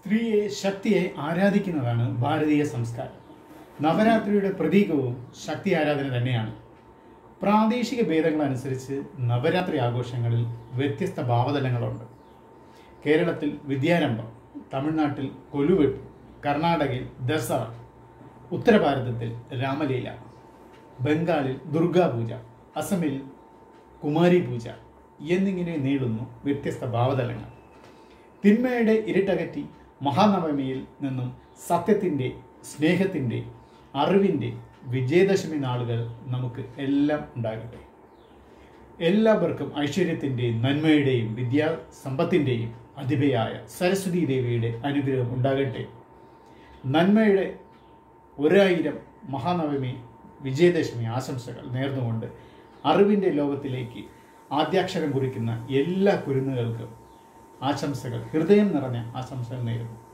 സ്ത്രീയെ ശക്തിയെ ആരാധിക്കുന്നതാണ് ഭാരതീയ സംസ്കാരം നവരാത്രിയുടെ പ്രതീകവും ശക്തി ആരാധന തന്നെയാണ് പ്രാദേശിക ഭേദങ്ങളനുസരിച്ച് നവരാത്രി ആഘോഷങ്ങളിൽ വ്യത്യസ്ത ഭാവതലങ്ങളുണ്ട് കേരളത്തിൽ വിദ്യാരംഭം തമിഴ്നാട്ടിൽ കൊലുവെട്ട് കർണാടകയിൽ ദസറ ഉത്തരഭാരതത്തിൽ രാമലീല ബംഗാളിൽ ദുർഗാപൂജ അസമിൽ കുമാരി പൂജ എന്നിങ്ങനെ നീളുന്നു വ്യത്യസ്ത ഭാവതലങ്ങൾ തിന്മയുടെ ഇരുട്ടകറ്റി മഹാനവമിയിൽ നിന്നും സത്യത്തിൻ്റെ സ്നേഹത്തിൻ്റെ അറിവിൻ്റെ വിജയദശമി നാളുകൾ നമുക്ക് എല്ലാം ഉണ്ടാകട്ടെ എല്ലാവർക്കും ഐശ്വര്യത്തിൻ്റെയും നന്മയുടെയും വിദ്യാ സമ്പത്തിൻ്റെയും അധിപയായ സരസ്വതി ദേവിയുടെ അനുഗ്രഹം ഉണ്ടാകട്ടെ നന്മയുടെ ഒരായിരം മഹാനവമി വിജയദശമി ആശംസകൾ നേർന്നുകൊണ്ട് അറിവിൻ്റെ ലോകത്തിലേക്ക് ആദ്യാക്ഷരം കുറിക്കുന്ന എല്ലാ കുരുന്നുകൾക്കും ആശംസകൾ ഹൃദയം നിറഞ്ഞ ആശംസകൾ നേരുന്നു